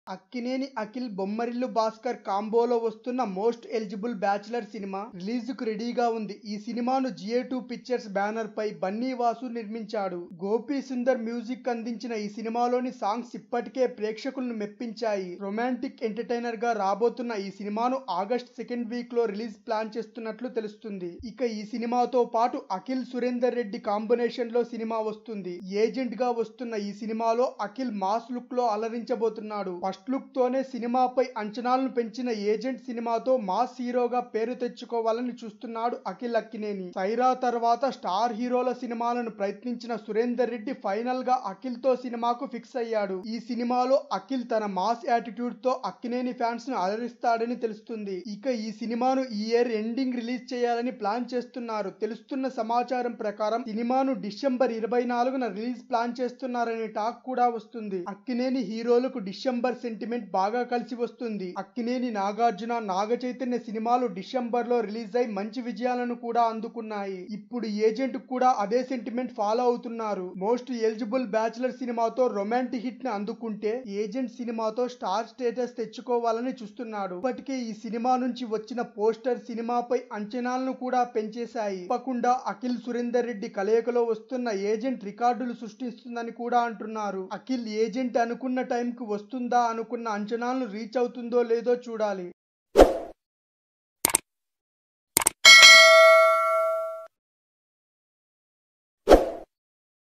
అక్కినేని అఖిల్ బొమ్మరిల్లు భాస్కర్ కాంబోలో వస్తున్న most eligible bachelor cinema release కు రెడీగా ఉంది ఈ సినిమాను జిఏ టూ పిక్చర్స్ బ్యానర్ పై బన్నీ వాసు నిర్మించాడు గోపి సుందర్ మ్యూజిక్ అందించిన ఈ సినిమాలోని సాంగ్స్ ఇప్పటికే ప్రేక్షకులను మెప్పించాయి రొమాంటిక్ ఎంటర్టైనర్ గా రాబోతున్న ఈ సినిమాను ఆగస్ట్ సెకండ్ వీక్ లో రిలీజ్ ప్లాన్ చేస్తున్నట్లు తెలుస్తుంది ఇక ఈ సినిమాతో పాటు అఖిల్ సురేందర్ రెడ్డి కాంబినేషన్ లో సినిమా వస్తుంది ఏజెంట్ గా వస్తున్న ఈ సినిమాలో అఖిల్ మాస్ లుక్ లో అలరించబోతున్నాడు ఫస్ట్ లుక్ తోనే సినిమాపై అంచనాలను పెంచిన ఏజెంట్ సినిమాతో మాస్ హీరోగా పేరు తెచ్చుకోవాలని చూస్తున్నాడు అఖిల్ అక్కినేని సైరా తర్వాత స్టార్ హీరోల సినిమాలను ప్రయత్నించిన సురేందర్ రెడ్డి ఫైనల్ గా అఖిల్ తో సినిమాకు ఫిక్స్ అయ్యాడు ఈ సినిమాలో అఖిల్ తన మాస్ యాటిట్యూడ్ తో అక్కినేని ఫ్యాన్స్ ను అలరిస్తాడని తెలుస్తుంది ఇక ఈ సినిమాను ఈ ఇయర్ ఎండింగ్ రిలీజ్ చేయాలని ప్లాన్ చేస్తున్నారు తెలుస్తున్న సమాచారం ప్రకారం సినిమాను డిసెంబర్ ఇరవై నాలుగున రిలీజ్ ప్లాన్ చేస్తున్నారనే టాక్ కూడా వస్తుంది అక్కినేని హీరోలకు డిసెంబర్ సెంటిమెంట్ బాగా కలిసి వస్తుంది అక్కినేని నాగార్జున నాగ చైతన్య సినిమాలు డిసెంబర్ లో రిలీజ్ అయి మంచి విజయాలను కూడా అందుకున్నాయి ఇప్పుడు ఏజెంట్ కూడా అదే సెంటిమెంట్ ఫాలో అవుతున్నారు మోస్ట్ ఎలిజిబుల్ బ్యాచులర్ సినిమాతో రొమాంటిక్ హిట్ ని అందుకుంటే ఏజెంట్ సినిమాతో స్టార్ స్టేటస్ తెచ్చుకోవాలని చూస్తున్నాడు ఇప్పటికే ఈ సినిమా నుంచి వచ్చిన పోస్టర్ సినిమాపై అంచనాలను కూడా పెంచేశాయి తప్పకుండా అఖిల్ సురేందర్ రెడ్డి కలయికలో వస్తున్న ఏజెంట్ రికార్డులు సృష్టిస్తుందని కూడా అంటున్నారు అఖిల్ ఏజెంట్ అనుకున్న టైంకి వస్తుందా అనుకున్న అంచనాలను రీచ్ అవుతుందో లేదో చూడాలి